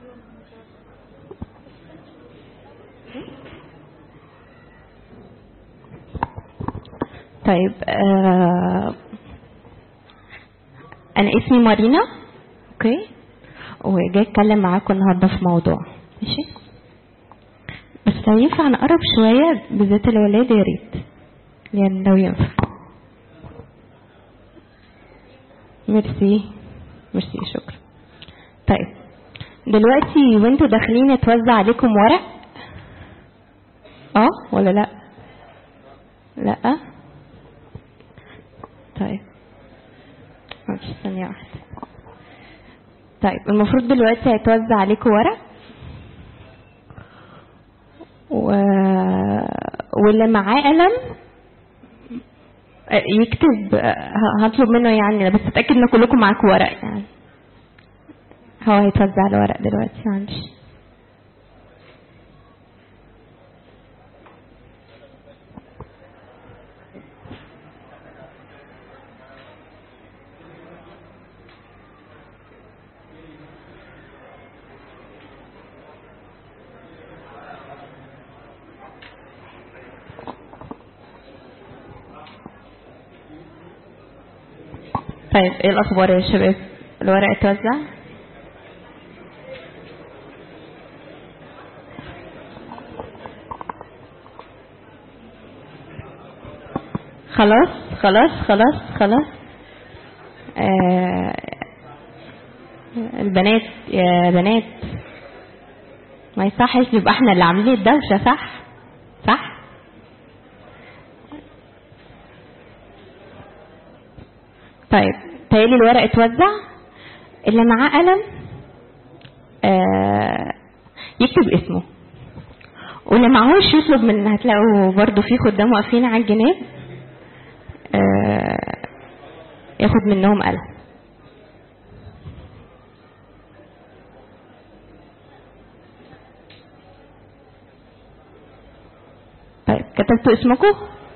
طيب آه انا اسمي مارينا اوكي وجاي اتكلم معاكم النهارده في موضوع ماشي بس لو ينفع نقرب شويه بالذات الولاد يا ريت يعني لو ينفع ميرسي ميرسي شكرا طيب دلوقتي وانتوا داخلين اتوزع عليكم ورق اه ولا لا لا طيب ماشي ثانية واحدة طيب المفروض دلوقتي هيتوزع عليكم ورق و... واللي معاه قلم يكتب هطلب منه يعني بس اتاكد ان كلكم معاكم ورق يعني هو هيتوزع الورق دلوقتي معلش طيب ايه الاخبار يا شباب الورق اتوزع خلاص خلاص خلاص خلاص آه البنات يا بنات ما يصحش يبقى احنا اللي عاملين الدوشه صح صح طيب تهيألي الورق اتوزع اللي معاه قلم آه يكتب اسمه واللي معهوش يطلب من هتلاقوا برضو في خدام واقفين على الجناب آه ياخد منهم قلم طيب كتبتوا اسمكم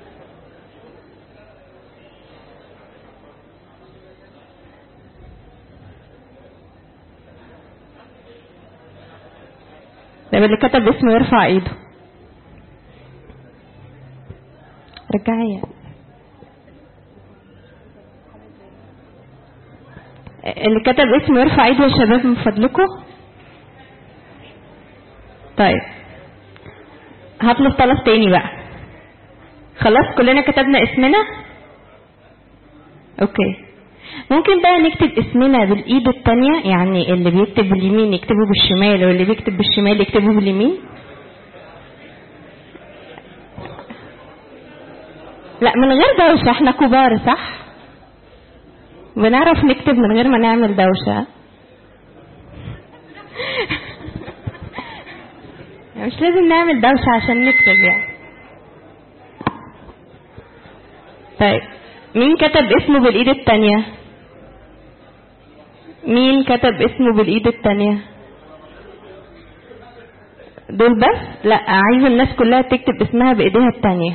طيب اللي كتب اسمه يرفع ايده رجعي اللي كتب اسمه يرفع ايده يا شباب من فضلكم طيب هطلب طلب تاني بقى خلاص كلنا كتبنا اسمنا اوكي ممكن بقى نكتب اسمنا بالايد التانية يعني اللي بيكتب باليمين يكتبه بالشمال واللي بيكتب بالشمال يكتبه باليمين لا من غير دوشة احنا كبار صح بنعرف نكتب من غير ما نعمل دوشة مش لازم نعمل دوشة عشان نكتب يعني طيب مين كتب اسمه بالايد التانية مين كتب اسمه بالايد التانية دول بس لا عايزه الناس كلها تكتب اسمها بايديها التانية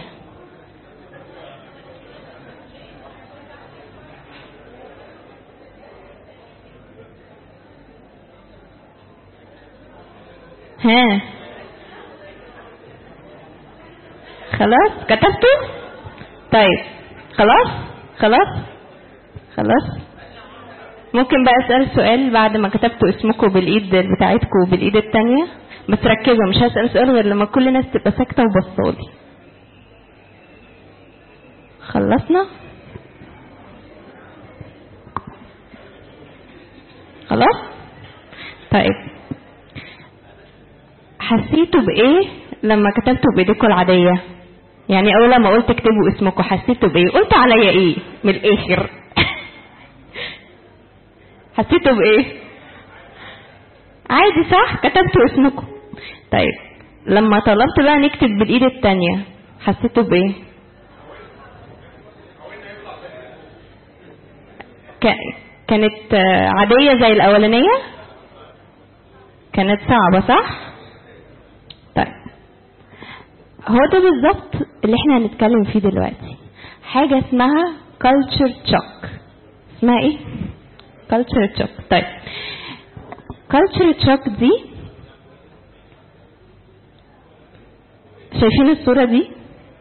ها خلاص كتبتوا طيب خلاص خلاص خلاص ممكن بقى اسال سؤال بعد ما كتبتوا اسمكم بالايد بتاعتكم وبالايد التانية بس ركزوا مش هسال سؤال غير لما كل الناس تبقى ساكته وبصالي خلصنا خلاص طيب حسيتوا بايه لما كتبتوا بايديكم العاديه يعني اول لما قلت اكتبوا اسمكم حسيتوا بايه قلت عليا ايه من الاخر حسيتوا بايه عادي صح كتبتوا اسمكم طيب لما طلبت بقى نكتب بالايد التانية حسيتوا بايه كانت عادية زي الأولانية كانت صعبة صح طيب هو ده بالظبط اللي احنا هنتكلم فيه دلوقتي حاجة اسمها culture shock اسمها ايه culture shock طيب culture shock دي شايفين الصورة دي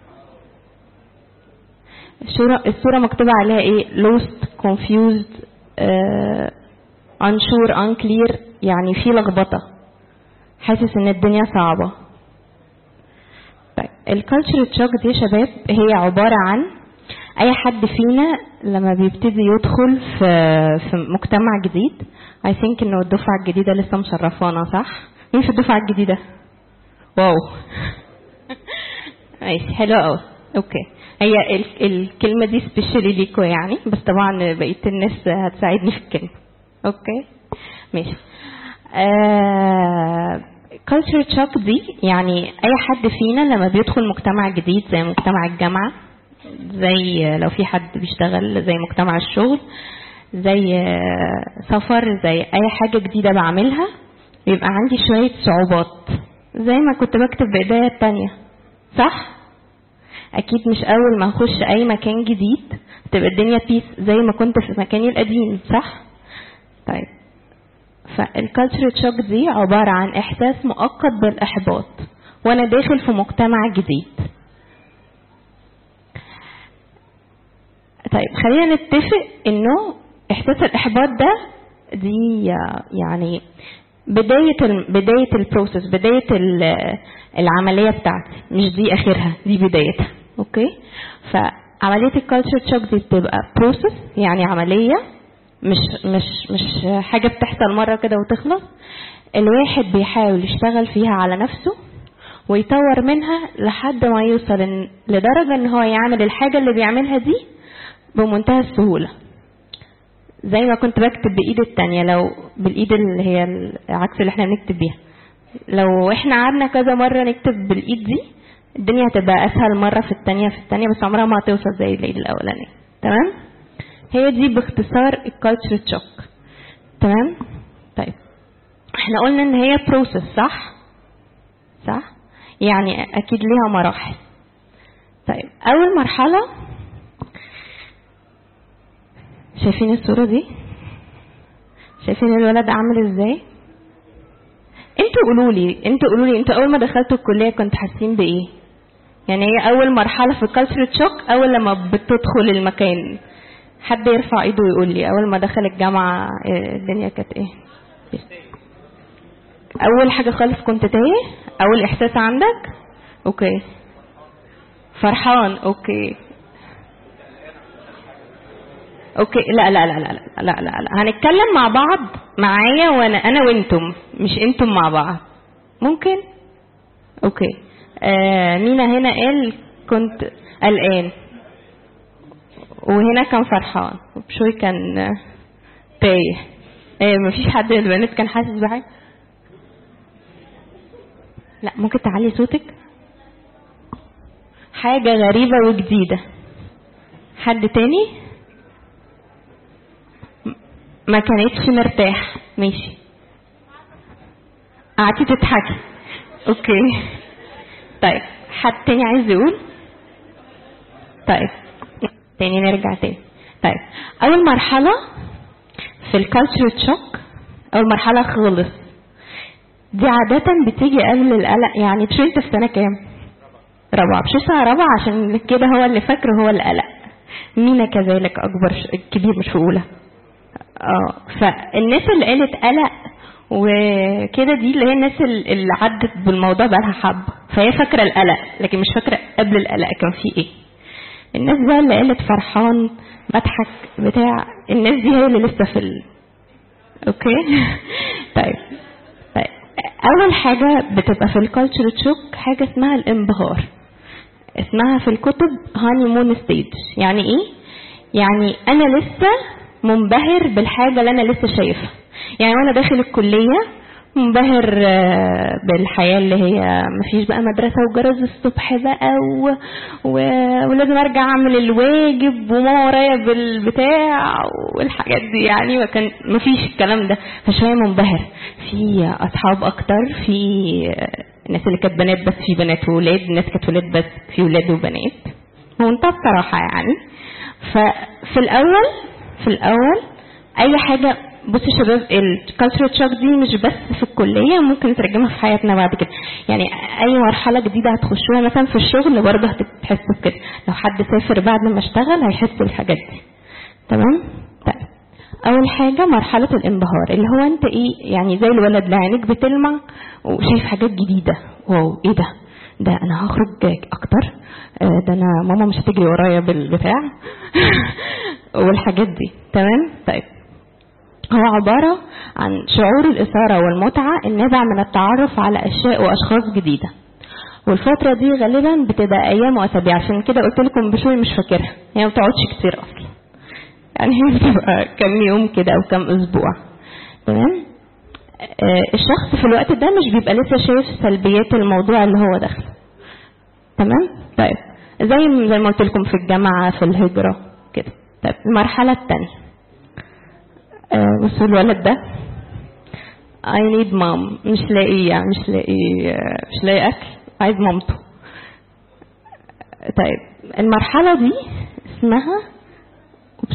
الصورة, الصورة مكتوبة عليها ايه lost confused uh, unsure unclear يعني في لخبطة حاسس ان الدنيا صعبة طيب الكالتشر شوك دي يا شباب هي عبارة عن اي حد فينا لما بيبتدي يدخل في في مجتمع جديد I think انه الدفعة الجديدة لسه مشرفانا صح مين في الدفعة الجديدة واو ماشي حلو قوي اوكي هي ال- الكلمة دي سبيشالي ليكوا يعني بس طبعا بقية الناس هتساعدني في الكلمة اوكي ماشي آه culture shock دي يعني اي حد فينا لما بيدخل مجتمع جديد زي مجتمع الجامعة زي لو في حد بيشتغل زي مجتمع الشغل زي آه، سفر زي اي حاجة جديدة بعملها بيبقى عندي شوية صعوبات زي ما كنت بكتب بايديا التانية صح؟ اكيد مش اول ما اخش اي مكان جديد تبقى الدنيا بيس زي ما كنت في مكاني القديم صح طيب فالكالتشر شوك دي عبارة عن احساس مؤقت بالاحباط وانا داخل في مجتمع جديد طيب خلينا نتفق انه احساس الاحباط ده دي يعني بداية ال بداية البروسيس بداية ال- العملية بتاعتي مش دي اخرها دي بدايتها اوكي فعملية الكالتشر شوك دي بتبقى بروسيس يعني عملية مش مش مش حاجة بتحصل مرة كده وتخلص الواحد بيحاول يشتغل فيها على نفسه ويطور منها لحد ما يوصل إن- لدرجة ان هو يعمل الحاجة اللي بيعملها دي بمنتهى السهولة زي ما كنت بكتب بإيد التانية لو بالإيد اللي هي العكس اللي احنا بنكتب بيها لو احنا قعدنا كذا مرة نكتب بالإيد دي الدنيا هتبقى أسهل مرة في التانية في التانية بس عمرها ما هتوصل زي الإيد الأولانية تمام هي دي باختصار الكالتشر شوك تمام طيب احنا قلنا ان هي بروسيس صح صح يعني اكيد ليها مراحل طيب اول مرحله شايفين الصوره دي شايفين الولد عامل ازاي انتوا قولوا لي انتوا قولوا لي انتوا اول ما دخلتوا الكليه كنتوا حاسين بايه يعني هي اول مرحله في الكالتشر شوك اول لما بتدخل المكان حد يرفع ايده ويقول لي اول ما دخل الجامعه إيه الدنيا كانت ايه اول حاجه خالص كنت تايه اول احساس عندك اوكي فرحان اوكي اوكي لا لا لا لا لا لا لا, لا. هنتكلم مع بعض معايا وانا انا وانتم مش انتم مع بعض ممكن اوكي آه مينا هنا قال كنت قلقان وهنا كان فرحان وبشوي كان آه، تايه آه مفيش حد من البنات كان حاسس بحاجه لا ممكن تعلي صوتك حاجة غريبة وجديدة حد تاني م- ما كانتش مرتاح ماشي قعدتي تضحكي اوكي طيب حد تاني عايز يقول طيب تاني نرجع تاني طيب اول مرحلة في الكالتشر شوك اول مرحلة خالص دي عادة بتيجي قبل القلق يعني مش انت في سنة كام؟ رابعة مش سنة رابعة عشان كده هو اللي فاكره هو القلق مينا كذلك أكبر ش... كبير مش في أولى اه فالناس اللي قالت قلق وكده دي اللي هي الناس ال- اللي عدت بالموضوع بقالها حبة فهي فاكرة القلق لكن مش فاكرة قبل القلق كان فيه ايه الناس بقى اللي قالت فرحان بضحك بتاع الناس دي هي اللي لسه في ال... اوكي طيب طيب اول حاجه بتبقى في الكالتشر تشوك حاجه اسمها الانبهار اسمها في الكتب هاني مون ستيج يعني ايه يعني انا لسه منبهر بالحاجه اللي انا لسه شايفها يعني وانا داخل الكليه منبهر آه، بالحياة اللي هي مفيش بقى مدرسة وجرس الصبح بقى و... و... ولازم ارجع اعمل الواجب وماما ورايا بالبتاع والحاجات دي يعني ما كان مفيش الكلام ده فشوية منبهر في اصحاب اكتر في الناس اللي كانت بنات بس في بنات وولاد الناس كانت ولاد بس في ولاد وبنات بمنتهى الصراحة يعني ففي الاول في الاول اي حاجة بصوا يا شباب الكالتشر شوك دي مش بس في الكليه ممكن نترجمها في حياتنا بعد كده يعني اي مرحله جديده هتخشوها مثلا في الشغل برضه هتحسوا بكده لو حد سافر بعد ما اشتغل هيحس بالحاجات دي تمام طيب اول حاجه مرحله الانبهار اللي هو انت ايه يعني زي الولد اللي عينيك بتلمع وشايف حاجات جديده واو ايه ده ده انا هخرج اكتر آه، ده انا ماما مش هتجري ورايا بالبتاع والحاجات دي تمام طيب هو عبارة عن شعور الإثارة والمتعة النابع من التعرف على أشياء وأشخاص جديدة والفترة دي غالبا بتبقى أيام وأسابيع عشان كده قلت لكم بشوي مش فاكرها هي ما بتقعدش كتير أصلا يعني هي بتبقى كام يوم كده أو كام أسبوع تمام آه الشخص في الوقت ده مش بيبقى لسه شايف سلبيات الموضوع اللي هو داخله تمام طيب زي زي ما قلت لكم في الجامعة في الهجرة كده طيب المرحلة الثانية آه بصوا الولد ده I need mom مش لاقي مش لاقي مش لاقي أكل عايز مامته طيب المرحلة دي اسمها أوبس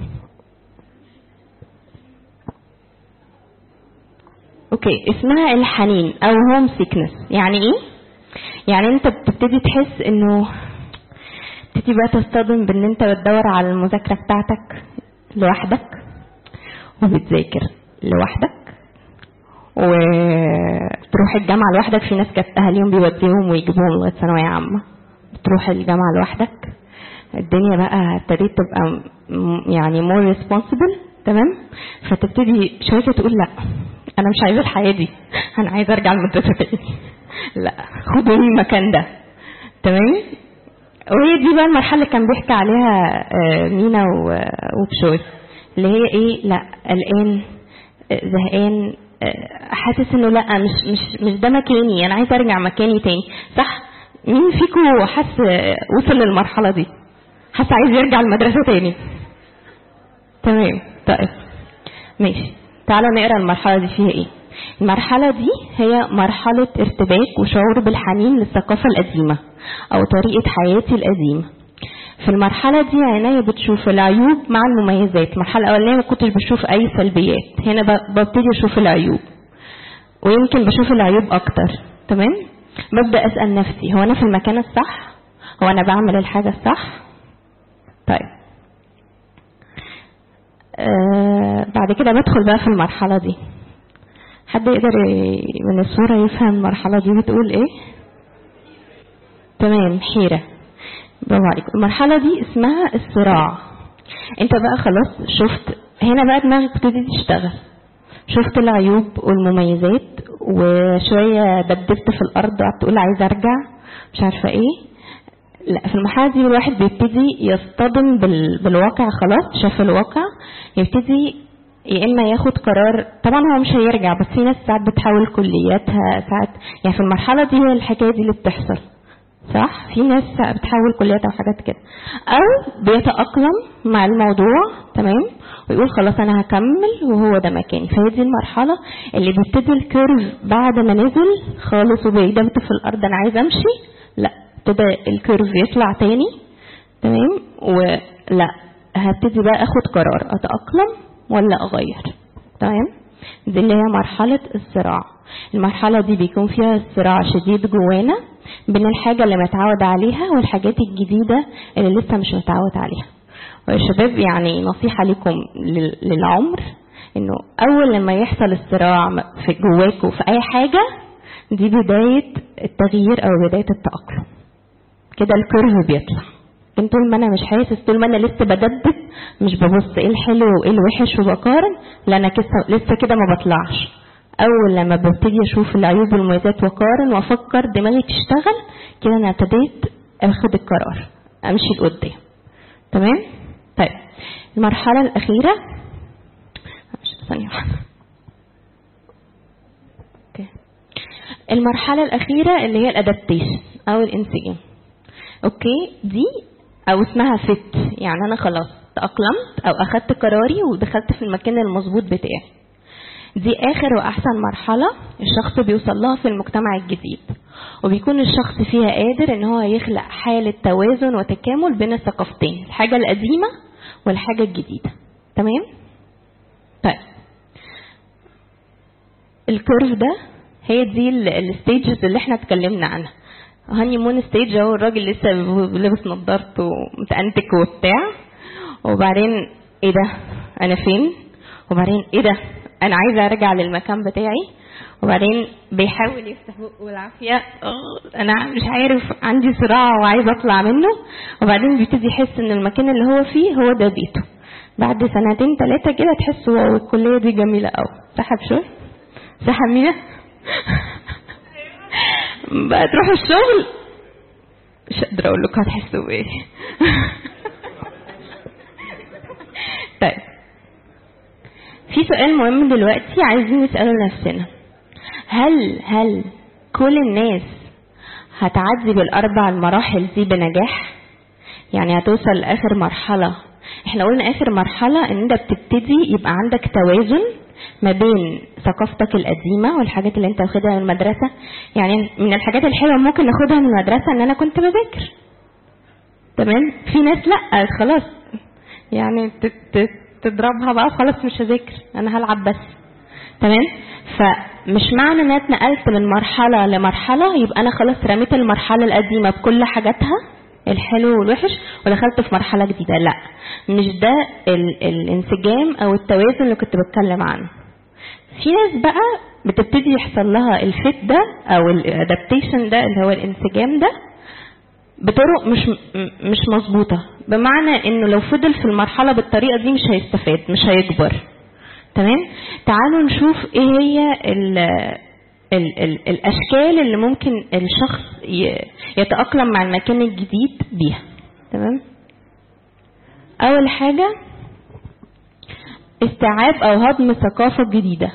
اوكي اسمها الحنين او هوم سيكنس يعني ايه يعني انت بتبتدي تحس انه تبتدي بقى تصطدم بان انت بتدور على المذاكره بتاعتك لوحدك وبتذاكر لوحدك وتروح الجامعة لوحدك في ناس كانت أهاليهم بيوديهم ويجيبوهم لغاية ثانوية عامة بتروح الجامعة لوحدك الدنيا بقى ابتديت تبقى يعني مور ريسبونسبل تمام فتبتدي شوية تقول لا أنا مش عايزة الحياة دي أنا عايزة أرجع المدرسة تاني لا خدوني المكان ده تمام وهي دي بقى المرحلة اللي كان بيحكي عليها مينا وبشوي اللي هي ايه لا قلقان زهقان حاسس انه لا مش مش مش ده مكاني انا عايز ارجع مكاني تاني صح مين فيكم حس وصل للمرحله دي حس عايز يرجع المدرسه تاني تمام طيب ماشي تعالوا نقرا المرحله دي فيها ايه المرحلة دي هي مرحلة ارتباك وشعور بالحنين للثقافة القديمة أو طريقة حياتي القديمة في المرحلة دي عينيا بتشوف العيوب مع المميزات المرحلة الأولانية ما كنتش بشوف أي سلبيات هنا ببتدي أشوف العيوب ويمكن بشوف العيوب أكتر تمام ببدأ أسأل نفسي هو أنا في المكان الصح هو أنا بعمل الحاجة الصح طيب آه بعد كده بدخل بقى في المرحلة دي حد يقدر من الصورة يفهم المرحلة دي بتقول ايه تمام حيرة برافو عليكم المرحلة دي اسمها الصراع انت بقى خلاص شفت هنا بقى دماغك بتبتدي تشتغل شفت العيوب والمميزات وشوية دبدبت في الأرض وقعدت تقول عايز أرجع مش عارفة إيه لا في المرحلة دي الواحد بيبتدي يصطدم بال... بالواقع خلاص شاف الواقع يبتدي يا اما ياخد قرار طبعا هو مش هيرجع بس في ناس ساعات بتحاول كلياتها ساعات يعني في المرحله دي هي الحكايه دي اللي بتحصل صح في ناس بتحول كلياتها وحاجات كده او بيتاقلم مع الموضوع تمام ويقول خلاص انا هكمل وهو ده مكاني فهي دي المرحله اللي بيبتدي الكيرف بعد ما نزل خالص وبيدبت في الارض انا عايز امشي لا ابتدى الكيرف يطلع تاني تمام ولا هبتدي بقى اخد قرار اتاقلم ولا اغير تمام دي اللي هي مرحله الصراع المرحله دي بيكون فيها صراع شديد جوانا بين الحاجه اللي متعود عليها والحاجات الجديده اللي لسه مش متعود عليها ويا شباب يعني نصيحه لكم للعمر انه اول لما يحصل الصراع في جواكوا في اي حاجه دي بدايه التغيير او بدايه التاقلم كده الكيرف بيطلع لكن طول ما انا مش حاسس طول ما انا لسه بدبس مش ببص ايه الحلو وايه الوحش وبقارن لا انا لسه كده ما بطلعش اول لما ببتدي اشوف العيوب والمميزات واقارن وافكر دماغي تشتغل كده انا ابتديت اخد القرار امشي لقدام تمام طيب المرحله الاخيره ثانيه واحده اوكي المرحله الاخيره اللي هي الادابتيشن او الانسجام اوكي دي او اسمها فت يعني انا خلاص تأقلمت او اخدت قراري ودخلت في المكان المظبوط بتاعي دي اخر واحسن مرحلة الشخص بيوصل لها في المجتمع الجديد وبيكون الشخص فيها قادر ان هو يخلق حالة توازن وتكامل بين الثقافتين الحاجة القديمة والحاجة الجديدة تمام طيب الكيرف ده هي دي الستيجز اللي احنا اتكلمنا عنها هاني مون ستيج اهو الراجل لسه لابس نضارته ومتأنتك وبتاع وبعدين ايه ده انا فين وبعدين ايه ده انا عايزه ارجع للمكان بتاعي وبعدين بيحاول يفتح بقه بالعافيه آه، انا مش عارف عندي صراع وعايز اطلع منه وبعدين بيبتدي يحس ان المكان اللي هو فيه هو ده بيته بعد سنتين ثلاثه كده تحس واو الكليه دي جميله قوي سحب شويه سحب مينا بقى تروحوا الشغل مش قادره اقول لكم هتحسوا بايه طيب في سؤال مهم دلوقتي عايزين نسأله لنفسنا هل هل كل الناس هتعدي بالأربع المراحل دي بنجاح؟ يعني هتوصل لآخر مرحلة احنا قلنا آخر مرحلة ان انت بتبتدي يبقى عندك توازن ما بين ثقافتك القديمة والحاجات اللي انت واخدها من المدرسة يعني من الحاجات الحلوة ممكن ناخدها من المدرسة ان انا كنت بذاكر تمام في ناس لا خلاص يعني تضربها بقى خلاص مش هذاكر انا هلعب بس تمام فمش معنى ان انا اتنقلت من مرحله لمرحله يبقى انا خلاص رميت المرحله القديمه بكل حاجاتها الحلو والوحش ودخلت في مرحله جديده لا مش ده ال الانسجام او التوازن اللي كنت بتكلم عنه في ناس بقى بتبتدي يحصل لها الفيت ده او الادابتيشن ده اللي هو الانسجام ده بطرق مش مش مظبوطه بمعنى انه لو فضل في المرحله بالطريقه دي مش هيستفاد مش هيكبر تمام تعالوا نشوف ايه هي ال ال ال الاشكال اللي ممكن الشخص يتاقلم مع المكان الجديد بيها تمام اول حاجه استيعاب او هضم ثقافه جديده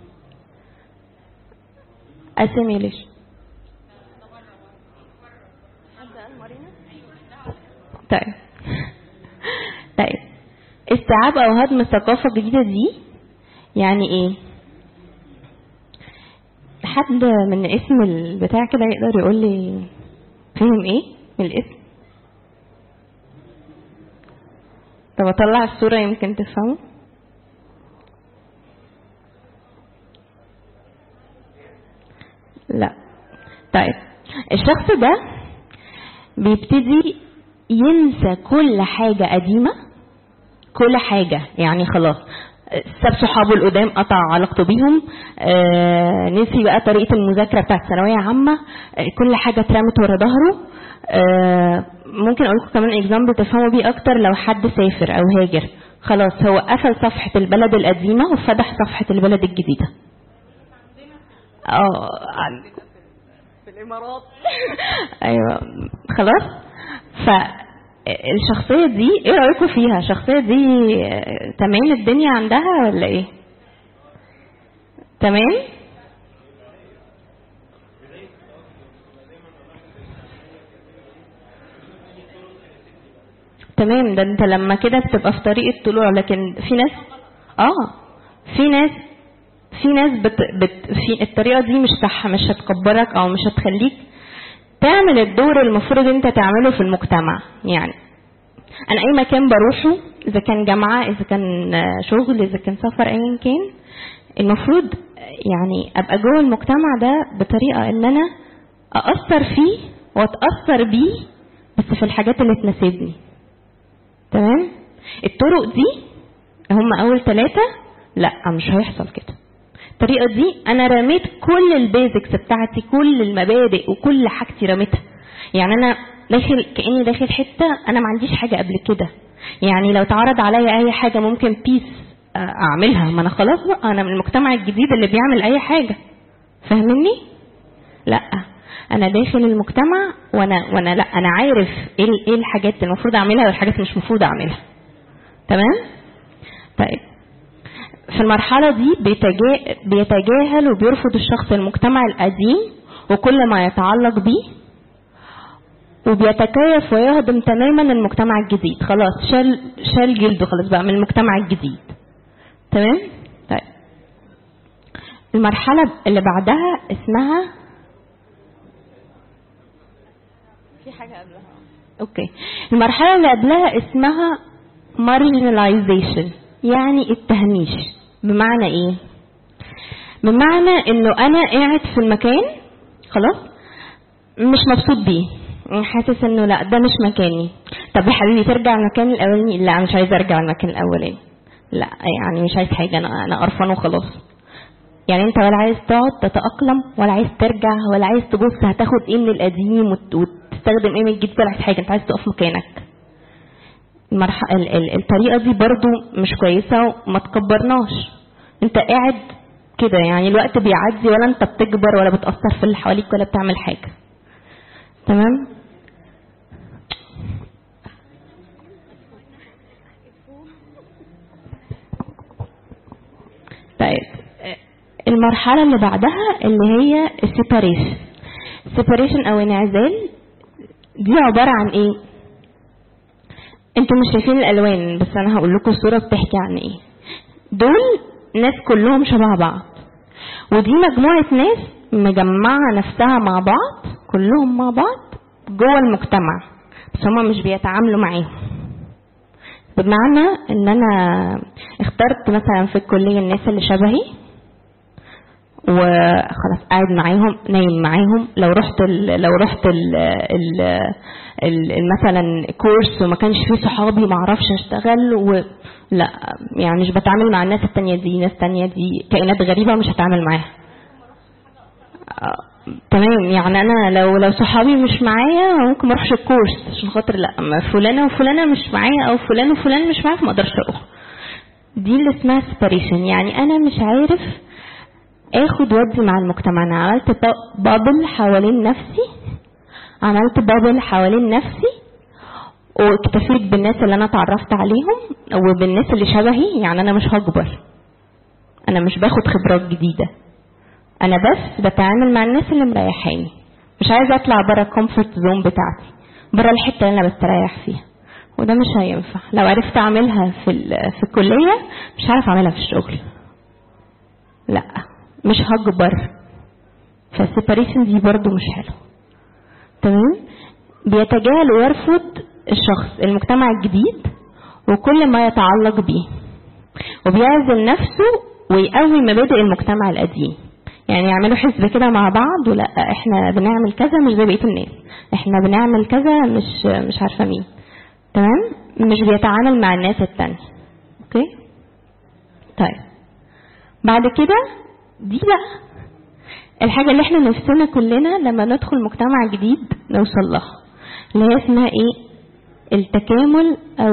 assimilation طيب طيب استيعاب او هضم الثقافه الجديده دي يعني ايه حد من اسم البتاع كده يقدر يقول لي فهم ايه من الاسم طب اطلع الصوره يمكن تفهموا لا طيب الشخص ده بيبتدي ينسى كل حاجة قديمة كل حاجة يعني خلاص ساب صحابه القدام قطع علاقته بيهم آه نسي بقى طريقة المذاكرة بتاعت ثانوية عامة آه كل حاجة اترمت ورا ظهره آه ممكن اقول لكم كمان اكزامبل تفهموا بيه اكتر لو حد سافر او هاجر خلاص هو قفل صفحة البلد القديمة وفتح صفحة البلد الجديدة اه في الامارات ايوه خلاص فالشخصية دي ايه رأيكم فيها الشخصية دي تمام الدنيا عندها ولا ايه تمام تمام ده انت لما كده بتبقى في طريق الطلوع لكن في ناس اه في ناس في ناس بت بت في الطريقه دي مش صح مش هتكبرك او مش هتخليك تعمل الدور المفروض انت تعمله في المجتمع يعني انا اي مكان بروحه اذا كان جامعه اذا كان شغل اذا كان سفر ايا كان المفروض يعني ابقى جوه المجتمع ده بطريقه ان انا ااثر فيه واتاثر بيه بس في الحاجات اللي تناسبني تمام الطرق دي هم اول ثلاثه لا مش هيحصل كده الطريقه دي انا رميت كل البيزكس بتاعتي كل المبادئ وكل حاجتي رميتها يعني انا داخل كاني داخل حته انا ما عنديش حاجه قبل كده يعني لو اتعرض عليا اي حاجه ممكن بيس اعملها ما انا خلاص بقى انا من المجتمع الجديد اللي بيعمل اي حاجه فاهمني لا انا داخل المجتمع وانا وانا لا انا عارف ايه ايه الحاجات اللي المفروض اعملها والحاجات مش المفروض اعملها تمام طيب في المرحلة دي بيتجاهل وبيرفض الشخص المجتمع القديم وكل ما يتعلق به وبيتكيف ويهضم تماما المجتمع الجديد خلاص شال شال جلده خلاص بقى من المجتمع الجديد تمام طيب المرحلة اللي بعدها اسمها في حاجة قبلها اوكي المرحلة اللي قبلها اسمها marginalization يعني التهميش بمعنى ايه بمعنى انه انا قاعد في المكان خلاص مش مبسوط بيه حاسس انه لا ده مش مكاني طب يا حبيبي ترجع المكان الاولاني لا مش عايز ارجع المكان الاولاني لا يعني مش عايز حاجه انا انا قرفان وخلاص يعني انت ولا عايز تقعد تتاقلم ولا عايز ترجع ولا عايز تبص هتاخد ايه من القديم وت- وتستخدم ايه من الجديد ولا عايز حاجه انت عايز تقف مكانك المرح... ال... ال... الطريقه دي برضو مش كويسه وما تكبرناش انت قاعد كده يعني الوقت بيعدي ولا انت بتكبر ولا بتاثر في اللي حواليك ولا بتعمل حاجه تمام طيب المرحلة اللي بعدها اللي هي السيباريشن السيباريشن او انعزال دي عبارة عن ايه انتوا مش شايفين الالوان بس انا هقول لكم الصورة بتحكي عن ايه دول ناس كلهم شبه بعض ودي مجموعة ناس مجمعة نفسها مع بعض كلهم مع بعض جوه المجتمع بس هما مش بيتعاملوا معاهم بمعنى ان انا اخترت مثلا في الكلية الناس اللي شبهي وخلاص قاعد معاهم نايم معاهم لو رحت ال لو رحت ال ال ال مثلا كورس وما كانش فيه صحابي ما اعرفش اشتغل و لا يعني مش بتعامل مع الناس التانية دي ناس تانية دي كائنات غريبة مش هتعامل معاها آه، تمام يعني انا لو لو صحابي مش معايا ممكن ما اروحش الكورس عشان خاطر لا اما فلانه وفلانه مش معايا او فلان وفلان مش معايا فما اقدرش اروح دي اللي اسمها سيباريشن يعني انا مش عارف اخد ودي مع المجتمع انا عملت با- بابل حوالين نفسي عملت بابل حوالين نفسي واكتفيت بالناس اللي انا اتعرفت عليهم وبالناس اللي شبهي يعني انا مش هكبر انا مش باخد خبرات جديده انا بس بتعامل مع الناس اللي مريحاني مش عايزه اطلع بره الكومفورت زون بتاعتي بره الحته اللي انا بستريح فيها وده مش هينفع لو عرفت اعملها في ال- في الكليه مش هعرف اعملها في الشغل لا مش هكبر فالسيباريشن دي برضو مش حلو تمام بيتجاهل ويرفض الشخص المجتمع الجديد وكل ما يتعلق بيه وبيعزل نفسه ويقوي مبادئ المجتمع القديم يعني يعملوا حزب كده مع بعض ولا احنا بنعمل كذا مش زي بقيه الناس احنا بنعمل كذا مش مش عارفه مين تمام مش بيتعامل مع الناس التانية اوكي طيب بعد كده دي بقى الحاجة اللي احنا نفسنا كلنا لما ندخل مجتمع جديد نوصل لها اللي هي اسمها ايه التكامل او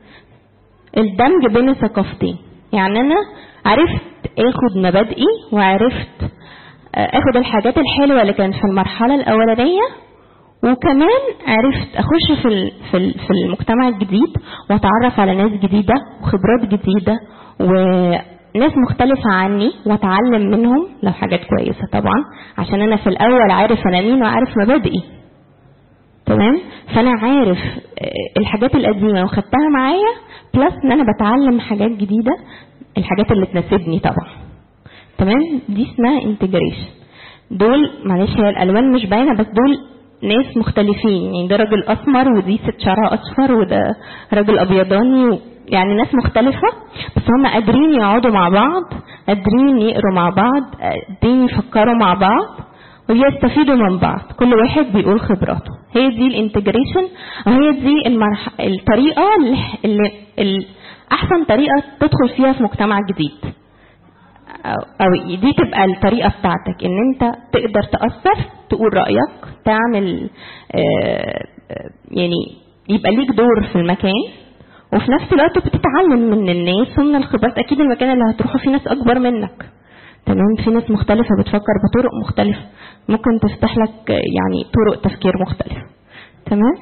الدمج بين الثقافتين يعني انا عرفت اخد مبادئي وعرفت آه، اخد الحاجات الحلوة اللي كانت في المرحلة الاولانية وكمان عرفت اخش في ال- في ال- في المجتمع الجديد واتعرف على ناس جديده وخبرات جديده وناس مختلفه عني واتعلم منهم لو حاجات كويسه طبعا عشان انا في الاول عارف انا مين وعارف مبادئي تمام فانا عارف آه، الحاجات القديمه وخدتها معايا بلس ان انا بتعلم حاجات جديده الحاجات اللي تناسبني طبعا تمام دي اسمها انتجريشن دول معلش هي الالوان مش باينه بس دول ناس مختلفين يعني ده راجل اسمر ودي ست شعرها اصفر وده راجل ابيضاني و... يعني ناس مختلفة بس هم قادرين يقعدوا مع بعض قادرين يقروا مع بعض قادرين يفكروا مع بعض ويستفيدوا من بعض كل واحد بيقول خبراته هي دي الانتجريشن وهي دي المرح... الطريقة اللي, اللي... اللي احسن طريقة تدخل فيها في مجتمع جديد أو أو دي تبقى الطريقة بتاعتك إن أنت تقدر تأثر تقول رأيك تعمل آه، آه، يعني يبقى ليك دور في المكان وفي نفس الوقت بتتعلم من الناس ومن الخبرات أكيد المكان اللي هتروحه فيه ناس أكبر منك تمام في ناس مختلفة بتفكر بطرق مختلفة ممكن تفتح لك آه، يعني طرق تفكير مختلفة تمام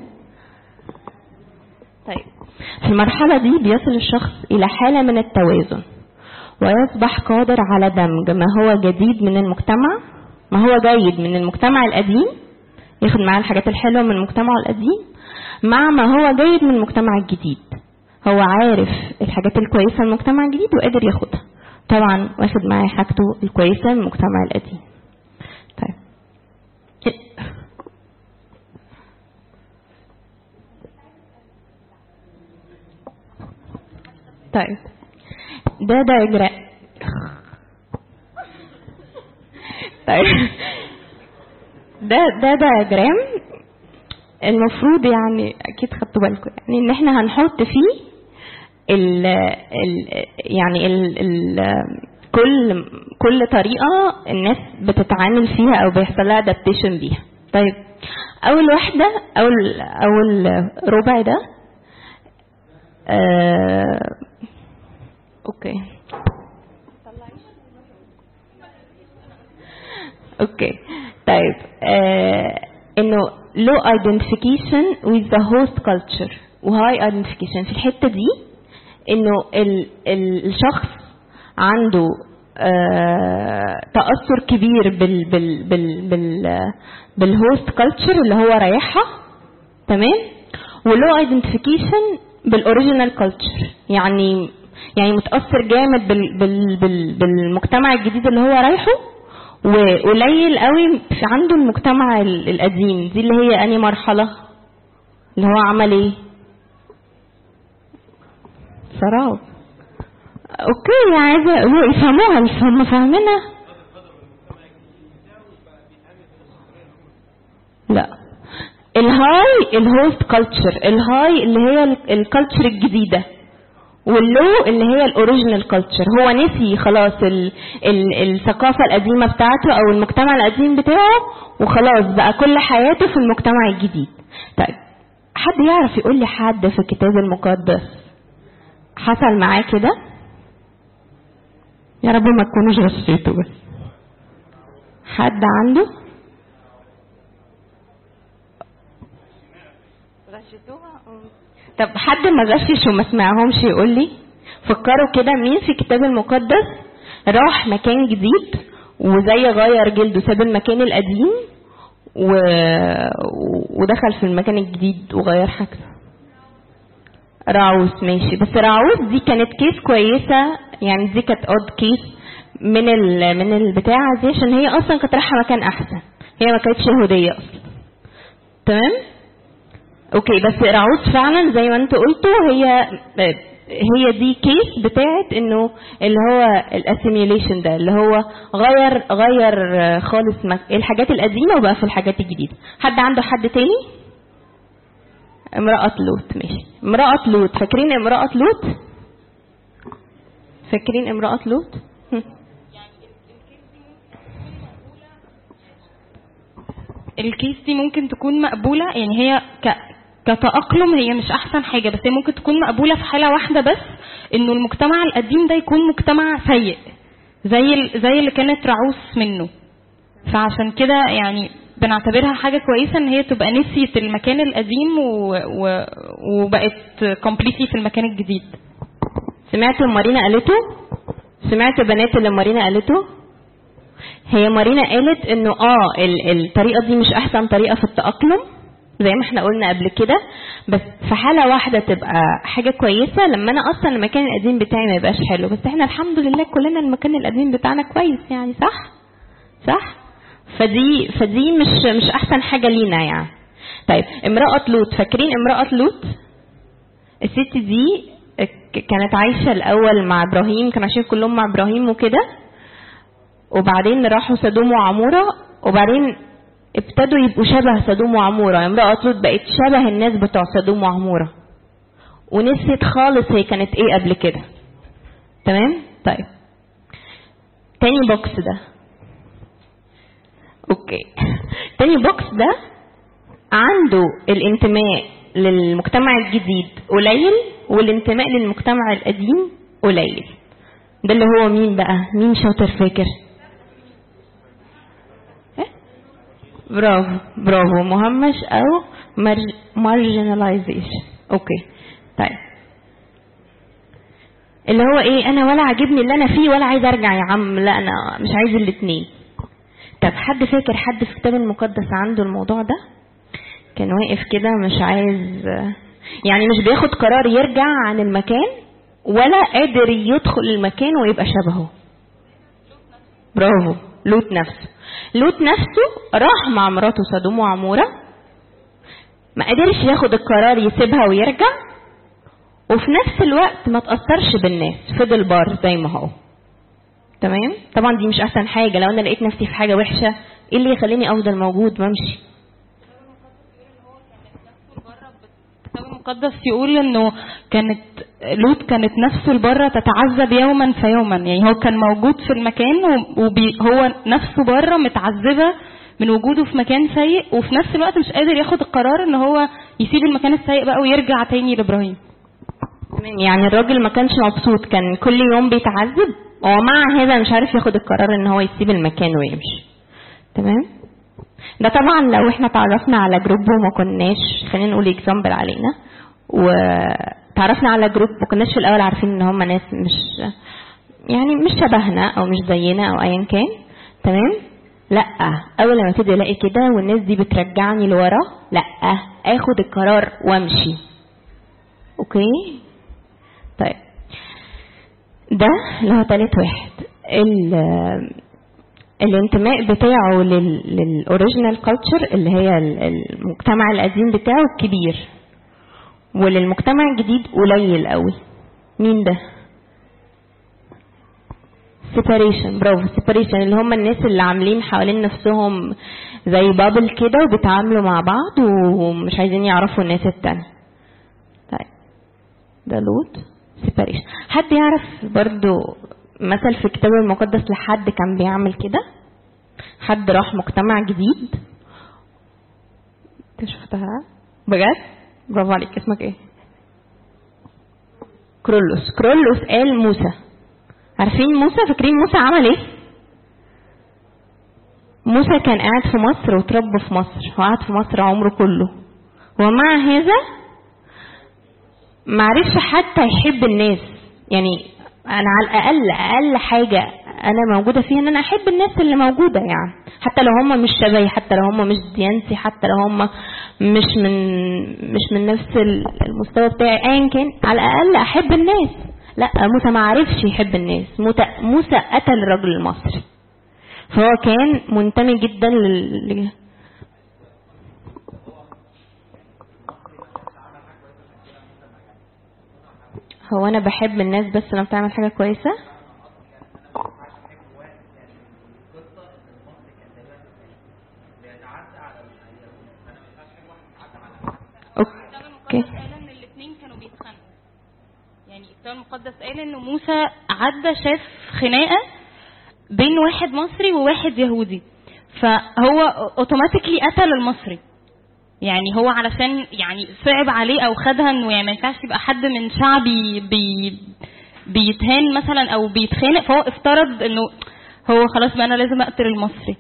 طيب في المرحلة دي بيصل الشخص إلى حالة من التوازن ويصبح قادر على دمج ما هو جديد من المجتمع ما هو جيد من المجتمع القديم ياخد معاه الحاجات الحلوة من المجتمع القديم مع ما هو جيد من المجتمع الجديد هو عارف الحاجات الكويسة من المجتمع الجديد وقادر ياخدها طبعا واخد معاه حاجته الكويسة من المجتمع القديم طيب طيب ده دايجرام طيب ده ده دياجرام المفروض يعني اكيد خدتوا بالكم يعني ان احنا هنحط فيه ال ال يعني ال ال كل كل طريقه الناس بتتعامل فيها او بيحصل لها ادابتيشن بيها طيب اول واحده اول اول ربع ده آه اوكي اوكي طيب آه انه low identification with the host culture وهاي identification في الحته دي انه ال ال الشخص عنده آه تاثر كبير بال بال بال بال بالهوست كلتشر اللي هو رايحها تمام ولو ايدنتيفيكيشن بالاوريجينال كلتشر يعني يعني متاثر جامد بال بال بال بالمجتمع الجديد اللي هو رايحه وقليل قوي في عنده المجتمع القديم دي اللي هي اني مرحله اللي هو عمل ايه سراب اوكي عايزه يفهموها مش هم فاهمينها لا الهاي الهوست كلتشر الهاي اللي هي الكالتشر الجديده واللو اللي هي الاوريجينال كلتشر هو نسي خلاص ال ال الثقافه القديمه بتاعته او المجتمع القديم بتاعه وخلاص بقى كل حياته في المجتمع الجديد طيب حد يعرف يقول لي حد في الكتاب المقدس حصل معاه كده يا رب ما تكونوش غشيتوا بس حد عنده غشيتوها طب حد ما غشش وما سمعهمش يقول لي فكروا كده مين في الكتاب المقدس راح مكان جديد وزي غير جلده ساب المكان القديم و... ودخل في المكان الجديد وغير حاجته راعوس ماشي بس راعوس دي كانت كيس كويسه يعني دي كانت اود كيس من ال... من البتاعه دي عشان هي اصلا كانت رايحه مكان احسن هي ما كانتش يهوديه اصلا تمام اوكي بس راعوس فعلا زي ما انتوا قلتوا هي هي دي كيس بتاعت انه اللي هو الاسيميوليشن ده اللي هو غير غير خالص الحاجات القديمه وبقى في الحاجات الجديده حد عنده حد تاني امرأة لوط ماشي امرأة لوط فاكرين امرأة لوط فاكرين امرأة لوط الكيس دي ممكن تكون مقبولة يعني هي ك... كتأقلم هي مش أحسن حاجة بس هي ممكن تكون مقبولة في حالة واحدة بس إنه المجتمع القديم ده يكون مجتمع سيء زي ال... زي اللي كانت رعوس منه فعشان كده يعني بنعتبرها حاجة كويسة إن هي تبقى نسيت المكان القديم و... و... وبقت كومبليتلي في المكان الجديد سمعتوا مارينا قالته سمعتوا بنات اللي مارينا قالته هي مارينا قالت انه اه الطريقه دي مش احسن طريقه في التاقلم زي ما احنا قلنا قبل كده بس في حاله واحده تبقى حاجه كويسه لما انا اصلا المكان القديم بتاعي ما يبقاش حلو بس احنا الحمد لله كلنا المكان القديم بتاعنا كويس يعني صح صح فدي فدي مش مش احسن حاجه لينا يعني طيب امراه لوط فاكرين امراه لوط الست دي كانت عايشه الاول مع ابراهيم كانوا عايشين كلهم مع ابراهيم وكده وبعدين راحوا سدوم وعمورة وبعدين ابتدوا يبقوا شبه سدوم وعمورة امرأة لوط بقت شبه الناس بتوع سدوم وعمورة ونسيت خالص هي كانت ايه قبل كده تمام طيب تاني بوكس ده اوكي تاني بوكس ده عنده الانتماء للمجتمع الجديد قليل والانتماء للمجتمع القديم قليل ده اللي هو مين بقى مين شاطر فاكر برافو برافو مهمش او marginalization اوكي طيب اللي هو ايه انا ولا عاجبني اللي انا فيه ولا عايز ارجع يا عم لا انا مش عايز الاثنين طب حد فاكر حد في الكتاب المقدس عنده الموضوع ده كان واقف كده مش عايز يعني مش بياخد قرار يرجع عن المكان ولا قادر يدخل المكان ويبقى شبهه برافو لوط نفسه لوط نفسه راح مع مراته سدوم وعمورة ما قدرش ياخد القرار يسيبها ويرجع وفي نفس الوقت ما تأثرش بالناس فضل بار زي ما هو تمام طبعا دي مش احسن حاجه لو انا لقيت نفسي في حاجه وحشه ايه اللي يخليني افضل موجود وامشي الكتاب المقدس يقول انه كانت لوط كانت نفسه لبره تتعذب يوما فيوما يعني هو كان موجود في المكان وهو نفسه بره متعذبه من وجوده في مكان سيء وفي نفس الوقت مش قادر ياخد القرار ان هو يسيب المكان السيء بقى ويرجع تاني لابراهيم تمام يعني الراجل ما كانش مبسوط كان كل يوم بيتعذب ومع هذا مش عارف ياخد القرار ان هو يسيب المكان ويمشي تمام ده طبعا لو احنا تعرفنا على جروب وما كناش خلينا نقول اكزامبل علينا وتعرفنا على جروب ما كناش في الاول عارفين ان هم ناس مش يعني مش شبهنا او مش زينا او ايا كان تمام لا اول لما ابتدي الاقي كده والناس دي بترجعني لورا لا اخد القرار وامشي اوكي طيب ده اللي هو تالت واحد الانتماء بتاعه للاوريجينال كلتشر اللي هي المجتمع القديم بتاعه الكبير وللمجتمع الجديد قليل قوي مين ده سيباريشن برافو سيباريشن اللي هم الناس اللي عاملين حوالين نفسهم زي بابل كده وبيتعاملوا مع بعض ومش عايزين يعرفوا الناس التانية طيب ده لوط سيباريشن حد يعرف برضو مثل في الكتاب المقدس لحد كان بيعمل كده حد راح مجتمع جديد انت شفتها بجد برافو عليك اسمك ايه كرولوس كرولوس قال موسى عارفين موسى فاكرين موسى عمل ايه موسى كان قاعد في مصر وتربى في مصر وقعد في مصر عمره كله ومع هذا معرفش حتى يحب الناس يعني انا على الاقل اقل حاجه انا موجوده فيها ان انا احب الناس اللي موجوده يعني حتى لو هم مش شبهي حتى لو هم مش ديانتي حتى لو هم مش من مش من نفس المستوى بتاعي ايا كان على الاقل احب الناس لا موسى ما عرفش يحب الناس موسى قتل الرجل المصري فهو كان منتمي جدا لل هو انا بحب الناس بس لما بتعمل حاجه كويسه اوكي قال ان الاثنين كانوا بيتخانقوا يعني الكتاب المقدس قال ان موسى عدى شاف خناقه بين واحد مصري وواحد يهودي فهو اوتوماتيكلي قتل المصري يعني هو علشان يعني صعب عليه او خدها انه يعني ما ينفعش يبقى حد من شعبي بي بيتهان مثلا او بيتخانق فهو افترض انه هو خلاص بقى انا لازم اقتل المصري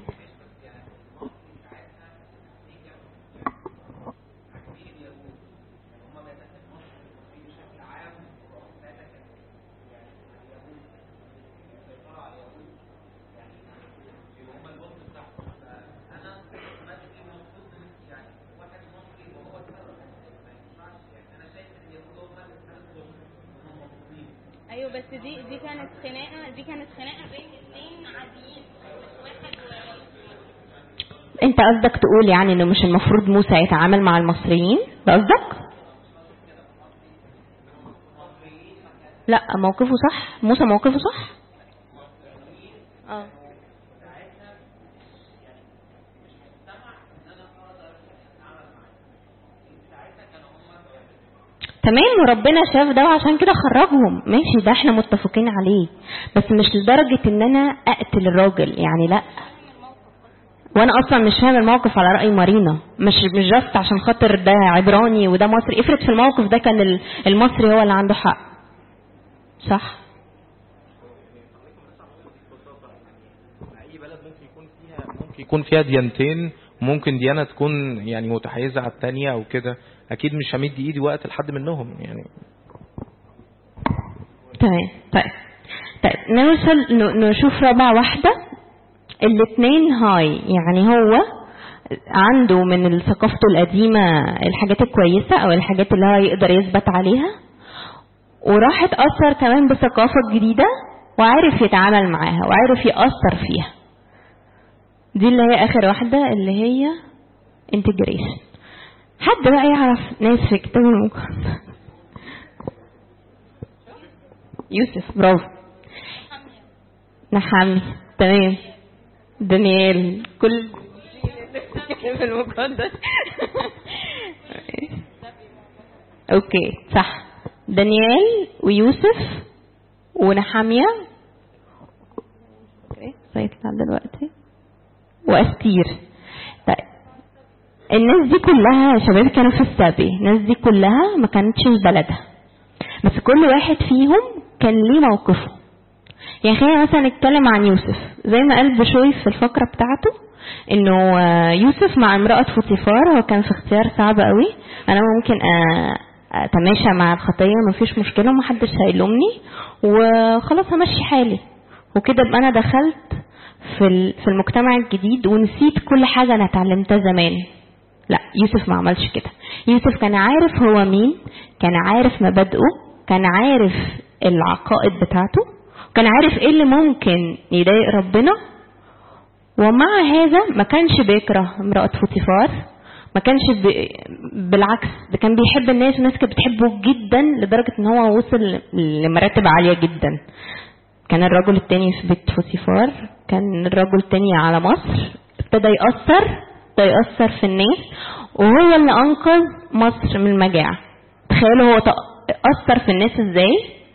ايوه بس دي دي كانت خناقه دي كانت خناقه بين اثنين عاديين مش واحد انت قصدك تقول يعني انه مش المفروض موسى يتعامل مع المصريين ده قصدك لا موقفه صح موسى موقفه صح اه تمام وربنا شاف ده وعشان كده خرجهم ماشي ده احنا متفقين عليه بس مش لدرجة ان انا اقتل الراجل يعني لا وانا اصلا مش فاهم الموقف على رأي مارينا مش مش جاست عشان خاطر ده عبراني وده مصري افرض في الموقف ده كان المصري هو اللي عنده حق صح اي بلد ممكن يكون فيها ممكن يكون فيها ديانتين وممكن ديانه تكون يعني متحيزه على الثانيه او كده اكيد مش همد ايدي وقت لحد منهم يعني تمام طيب طيب نوصل نشوف رابع واحدة الاثنين هاي يعني هو عنده من ثقافته القديمة الحاجات الكويسة او الحاجات اللي هو يقدر يثبت عليها وراح اتأثر كمان بثقافة جديدة وعارف يتعامل معاها وعارف يأثر فيها دي اللي هي اخر واحدة اللي هي integration حد بقى يعرف ناس في كتاب المقدس يوسف برافو نحامي تمام دانيال كل في المقدس اوكي صح دانيال ويوسف ونحامية اوكي سيطلع دلوقتي واستير طيب الناس دي كلها يا شباب كانوا في السبي الناس دي كلها ما كانتش في بلدها بس كل واحد فيهم كان ليه موقفه يعني خلينا مثلا نتكلم عن يوسف زي ما قال بشوي في الفقرة بتاعته انه آه، يوسف مع امرأة فوتيفار هو كان في اختيار صعب قوي انا ممكن آه، اتماشى مع الخطية مفيش مشكلة ومحدش هيلومني وخلاص همشي حالي وكده ابقى انا دخلت في ال- في المجتمع الجديد ونسيت كل حاجة انا اتعلمتها زمان لا يوسف ما عملش كده يوسف كان عارف هو مين كان عارف مبادئه كان عارف العقائد بتاعته كان عارف ايه اللي ممكن يضايق ربنا ومع هذا ما كانش بيكره امرأة فوتيفار ما كانش ب... بالعكس ده كان بيحب الناس والناس كانت بتحبه جدا لدرجة ان هو وصل لمراتب عالية جدا كان الرجل التاني في بيت فوتيفار كان الرجل التاني على مصر ابتدى يأثر ابتدى يأثر في الناس وهو اللي أنقذ مصر من المجاعة تخيلوا هو تأ- أثر في الناس ازاي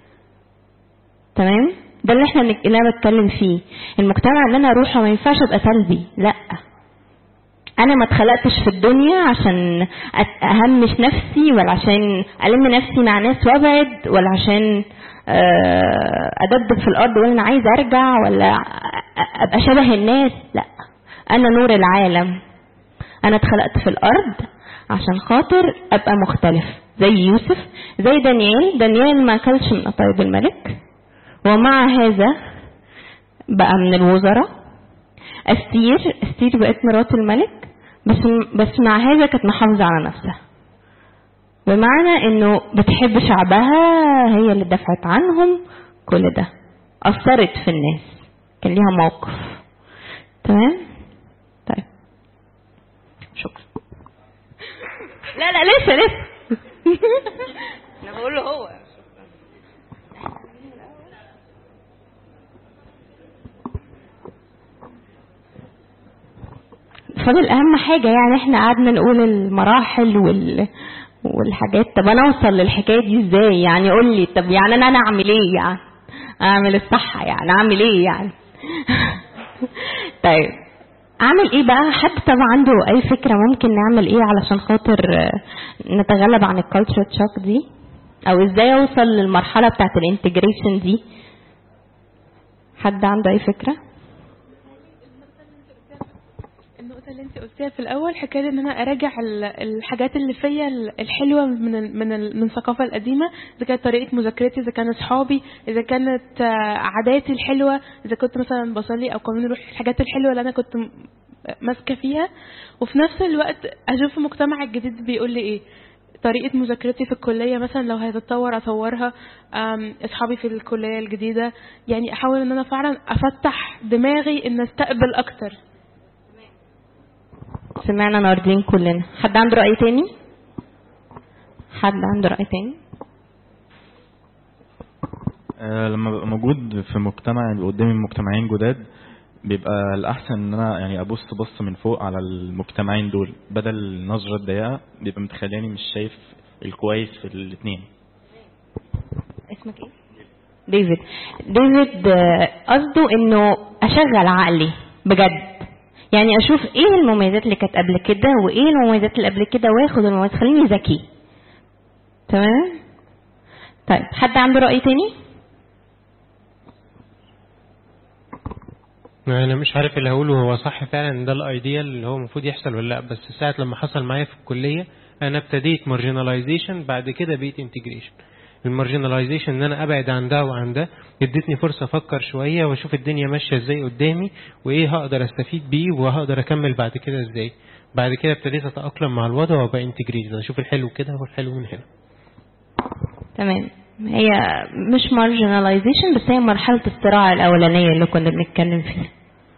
تمام ده اللي احنا بنك- اللي انا بتكلم فيه المجتمع اللي انا اروحه ما ينفعش ابقى سلبي لا انا ما اتخلقتش في الدنيا عشان أت- اهمش نفسي ولا عشان الم نفسي مع ناس وابعد ولا عشان آه، ادبدب في الارض ولا انا عايز ارجع ولا أ- ابقى شبه الناس لا انا نور العالم انا اتخلقت في الارض عشان خاطر ابقى مختلف زي يوسف زي دانيال دانيال ما اكلش من قطايب الملك ومع هذا بقى من الوزراء استير استير بقت مرات الملك بس بس مع هذا كانت محافظة على نفسها بمعنى انه بتحب شعبها هي اللي دفعت عنهم كل ده اثرت في الناس كان ليها موقف تمام طيب شكرا لا لا لسه لسه انا بقول له هو فاضل اهم حاجه يعني احنا قعدنا نقول المراحل وال والحاجات طب انا اوصل للحكايه دي ازاي يعني قول لي طب يعني انا انا اعمل ايه يعني اعمل الصح يعني اعمل ايه يعني طيب اعمل ايه بقى حد طبعا عنده اي فكره ممكن نعمل ايه علشان خاطر آه، نتغلب عن الكالتشر تشوك دي او ازاي اوصل للمرحله بتاعت الانتجريشن دي حد عنده اي فكره النقطة اللي انت قلتيها في الأول حكاية إن أنا أراجع ال- الحاجات اللي فيا ال- الحلوة من ال من ال من الثقافة القديمة إذا كانت طريقة مذاكرتي إذا كانت أصحابي إذا كانت آه، عاداتي الحلوة إذا كنت مثلا بصلي أو قانون روحي الحاجات الحلوة اللي أنا كنت م- ماسكة فيها وفي نفس الوقت أشوف المجتمع الجديد بيقول لي إيه طريقة مذاكرتي في الكلية مثلا لو هتتطور أطورها أم، أصحابي في الكلية الجديدة يعني أحاول إن أنا فعلا أفتح دماغي إن أستقبل أكتر سمعنا ناردين كلنا حد عنده رأي تاني حد عنده رأي تاني آه، لما ببقى موجود في مجتمع يبقى قدامي مجتمعين جداد بيبقى الأحسن إن أنا يعني أبص بص من فوق على المجتمعين دول بدل النظرة الضيقة بيبقى متخليني مش شايف الكويس في الاتنين اسمك ايه ديفيد ديفيد آه، قصده انه اشغل عقلي بجد يعني اشوف ايه المميزات اللي كانت قبل كده وايه المميزات اللي قبل كده واخد المميزات خليني ذكي تمام طيب حد عنده رأي تاني انا مش عارف اللي هقوله هو صح فعلا ده الايديال اللي هو المفروض يحصل ولا لا بس ساعة لما حصل معايا في الكلية انا ابتديت مارجناليزيشن بعد كده بقيت انتجريشن المارجناليزيشن ان انا ابعد عن ده وعن ده ادتني فرصة افكر شوية واشوف الدنيا ماشية ازاي قدامي وايه هقدر استفيد بيه وهقدر اكمل بعد كده ازاي بعد كده ابتديت اتأقلم مع الوضع وابقى انتجريشن اشوف الحلو كده والحلو من هنا تمام هي مش marginalization بس هي مرحلة الصراع الأولانية اللي كنا بنتكلم فيها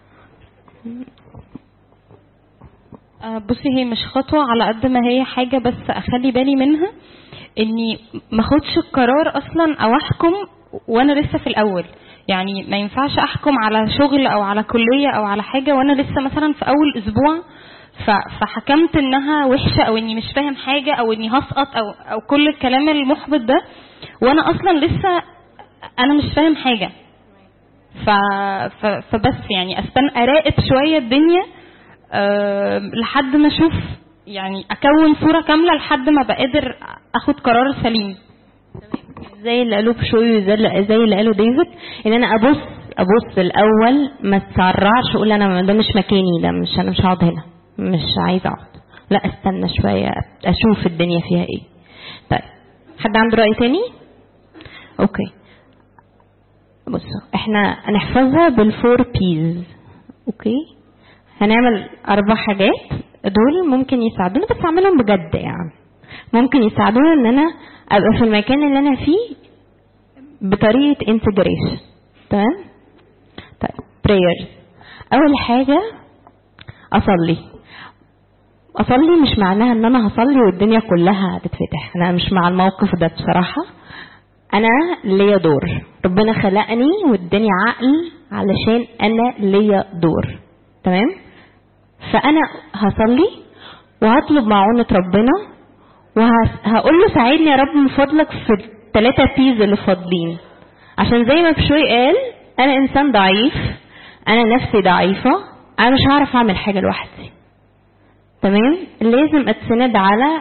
آه، بصي هي مش خطوة على قد ما هي حاجة بس أخلي بالي منها إني ما اخدش القرار أصلا أو أحكم وأنا لسه في الأول يعني ما ينفعش احكم على شغل او على كليه او على حاجه وانا لسه مثلا في اول اسبوع ف- فحكمت انها وحشه او اني مش فاهم حاجه او اني هسقط او او كل الكلام المحبط ده وانا اصلا لسه انا مش فاهم حاجه ف... ف... فبس يعني استنى اراقب شويه الدنيا أه... لحد ما اشوف يعني اكون صوره كامله لحد ما بقدر اخد قرار سليم زي اللي قالوه بشوي زي اللي زي اللي قاله ديفيد ان انا ابص ابص الاول ما اتسرعش اقول انا ده مش مكاني ده مش انا مش هقعد هنا مش عايزه اقعد لا استنى شويه اشوف الدنيا فيها ايه طيب حد عنده راي تاني اوكي بصوا احنا هنحفظها بالفور بيز اوكي هنعمل اربع حاجات دول ممكن يساعدونا بس اعملهم بجد يعني ممكن يساعدونا ان انا ابقى في المكان اللي انا فيه بطريقه انتجريشن تمام طيب prayers اول حاجه اصلي اصلي مش معناها ان انا هصلي والدنيا كلها هتتفتح انا مش مع الموقف ده بصراحه انا ليا دور ربنا خلقني واداني عقل علشان انا ليا دور تمام فانا هصلي وهطلب معونة ربنا وهقول له ساعدني يا رب من فضلك في الثلاثة بيز اللي فاضلين عشان زي ما بشوي قال انا انسان ضعيف انا نفسي ضعيفة انا مش هعرف اعمل حاجة لوحدي تمام لازم اتسند على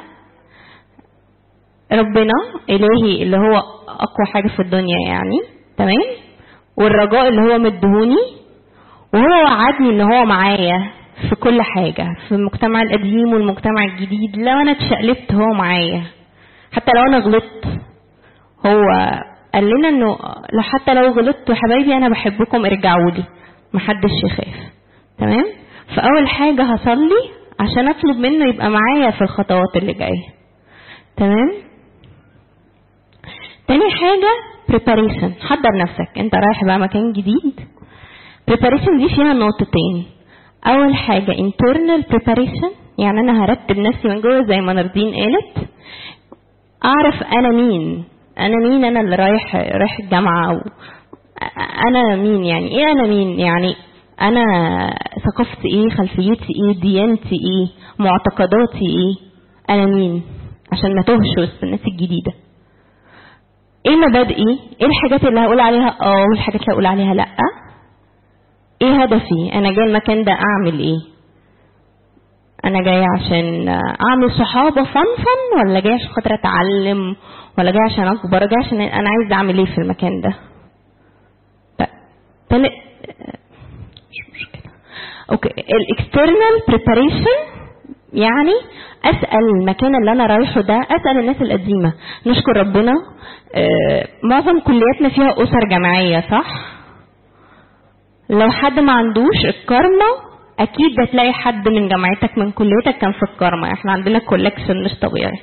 ربنا الهي اللي هو اقوى حاجة في الدنيا يعني تمام والرجاء اللي هو مدهوني وهو وعدني ان هو معايا في كل حاجة في المجتمع القديم والمجتمع الجديد لو انا اتشقلبت هو معايا حتى لو انا غلطت هو قال لنا انه لو حتى لو غلطت يا حبايبي انا بحبكم ارجعوا لي محدش يخاف تمام فاول حاجة هصلي عشان اطلب منه يبقى معايا في الخطوات اللي جاية تمام تاني حاجة preparation حضر نفسك انت رايح بقى مكان جديد preparation دي فيها نقطتين اول حاجة internal preparation يعني انا هرتب نفسي من جوه زي ما نردين قالت اعرف انا مين انا مين انا اللي رايح رايح الجامعة او انا مين يعني ايه انا مين يعني انا ثقافتي ايه خلفيتي ايه ديانتي ايه معتقداتي ايه انا مين عشان ما توهش وسط الناس الجديده ايه مبادئي ايه الحاجات اللي هقول عليها اه والحاجات اللي هقول عليها لا ايه هدفي انا جاي المكان ده اعمل ايه انا جاي عشان اعمل صحابه فن ولا جاي عشان خاطر اتعلم ولا جاي عشان اكبر جاي عشان انا عايز اعمل ايه في المكان ده طيب تالت مش مشكله اوكي الاكسترنال بريباريشن يعني اسال المكان اللي انا رايحه ده اسال الناس القديمه نشكر ربنا آه معظم كلياتنا فيها اسر جماعيه صح لو حد ما عندوش الكارما اكيد هتلاقي حد من جامعتك من كليتك كان في الكارما احنا عندنا كولكشن مش طبيعي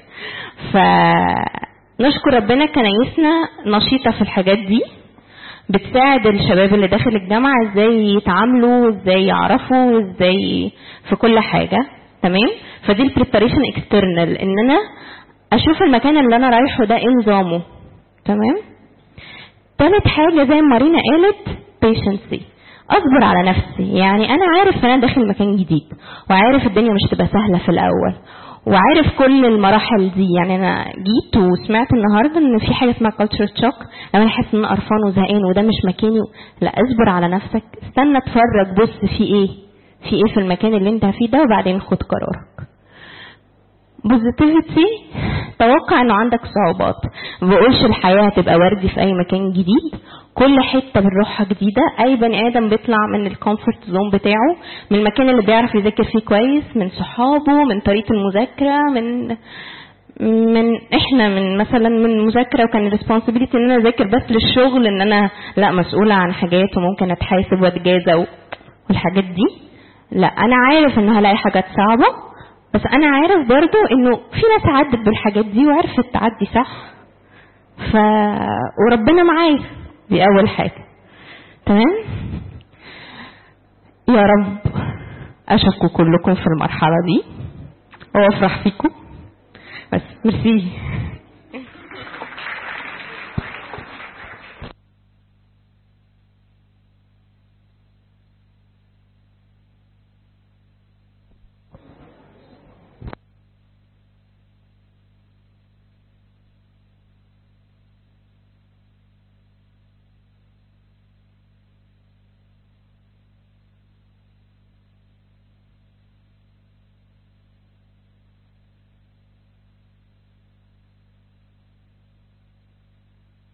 فنشكر ربنا كنايسنا نشيطه في الحاجات دي بتساعد الشباب اللي داخل الجامعه ازاي يتعاملوا ازاي يعرفوا ازاي في كل حاجه تمام فدي البريباريشن اكسترنال ان انا اشوف المكان اللي انا رايحه ده ايه نظامه تمام تالت حاجه زي ما مارينا قالت patiency اصبر على نفسي يعني انا عارف ان انا داخل مكان جديد وعارف الدنيا مش تبقى سهله في الاول وعارف كل المراحل دي يعني انا جيت وسمعت النهارده ان في حاجه اسمها culture shock لو انا حاسس ان انا قرفان وزهقان وده مش مكاني لا اصبر على نفسك استنى اتفرج بص في ايه في ايه في المكان اللي انت فيه ده وبعدين خد قرارك بوزيتيفيتي توقع انه عندك صعوبات ما بقولش الحياه هتبقى وردي في اي مكان جديد كل حته بنروحها جديده اي بني ادم بيطلع من الكومفورت زون بتاعه من المكان اللي بيعرف يذاكر فيه كويس من صحابه من طريقه المذاكره من من احنا من مثلا من مذاكره وكان الريسبونسبيلتي ان انا اذاكر بس للشغل ان انا لا مسؤوله عن حاجات وممكن اتحاسب واتجازى والحاجات دي لا انا عارف ان هلاقي حاجات صعبه بس انا عارف برضو انه في ناس عدت بالحاجات دي وعرفت تعدي صح ف وربنا معايا دي اول حاجه تمام يا رب اشكوا كلكم في المرحله دي وافرح فيكم بس ميرسي